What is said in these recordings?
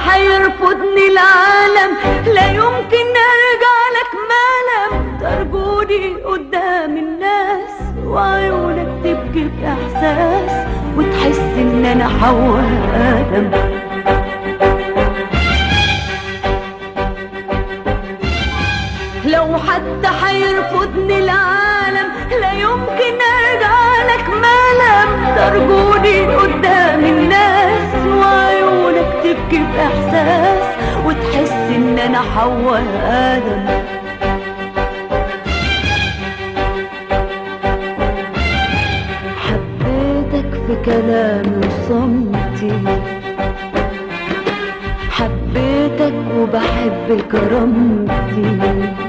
حيرفضني العالم لا يمكن ارجع لك ما لم ترجوني قدام الناس وعيونك تبكي باحساس وتحس ان انا حواء ادم لو حتى حيرفضني العالم لا يمكن ارجع لك ما لم ترجوني قدام الناس وعيونك تبكي باحساس وتحس ان انا حواء ادم حبيتك في كلامي وصمتي حبيتك وبحب كرامتي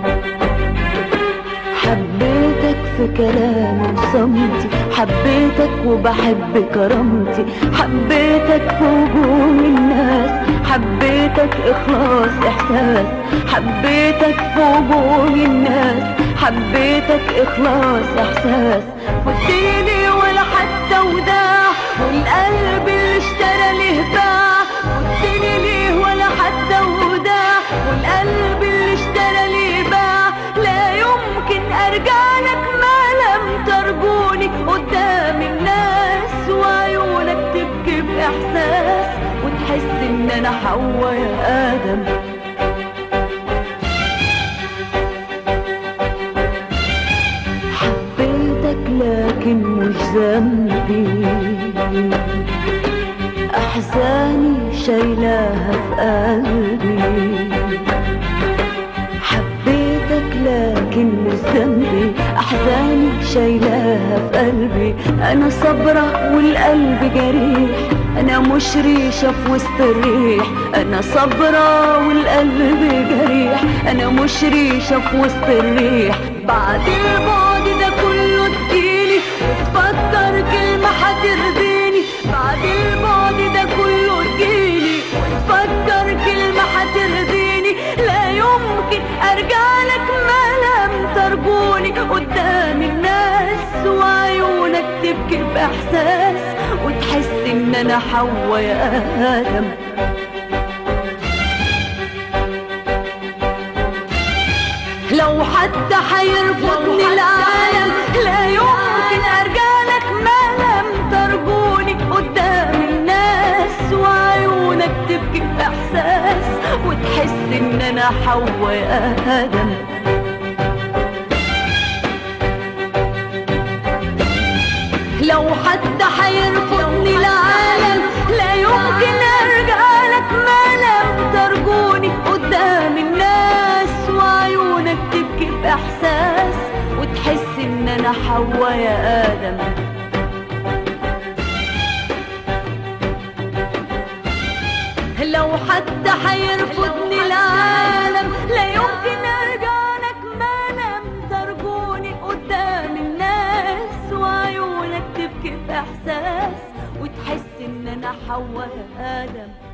حبيتك في كلامي وصمتي حبيتك وبحب كرامتي حبيتك في وجوه الناس حبيتك اخلاص احساس حبيتك في وجوه الناس حبيتك اخلاص احساس قلتلي ولا حتى وداع والقلب اللي اشترى ليه باع قلتلي ليه ولا حتى وداع والقلب اللي اشترى ليه باع لا يمكن ارجع لك ما لم ترجوني قدام الناس وعيونك تبكي باحساس وتحس ان انا حواء يا ادم حبيتك لكن مش ذنبي احزاني شايلاها في قلبي حبيتك لكن مش ذنبي احزاني شايلاها في قلبي انا صبرة والقلب جريح انا مش ريشة في وسط الريح انا صبرة والقلب جريح انا مش ريشة في وسط الريح بعد البعد ده كله تجيلي وتفكر كلمة هترضيني بعد البعد ده كله تجيلي وتفكر كلمة هترضيني لا يمكن ارجع لك ما لم ترجوني قدام الناس وعيونك تبكي باحساس وتحس ان انا حواء يا ادم لو حتى حيرفضني العالم لا يمكن ارجع لك ما لم ترجوني قدام الناس وعيونك تبكي باحساس وتحس ان انا حواء يا ادم لو حتى حيرفضني العالم لا يمكن ارجع لك ما لم ترجوني قدام الناس وعيونك تبكي باحساس وتحس ان انا حواء يا ادم لو حتى حيرفضني العالم لا يمكن ارجع لك ما لم ترجوني قدام الناس وعيونك تبكي باحساس وتحس ان انا حواء ادم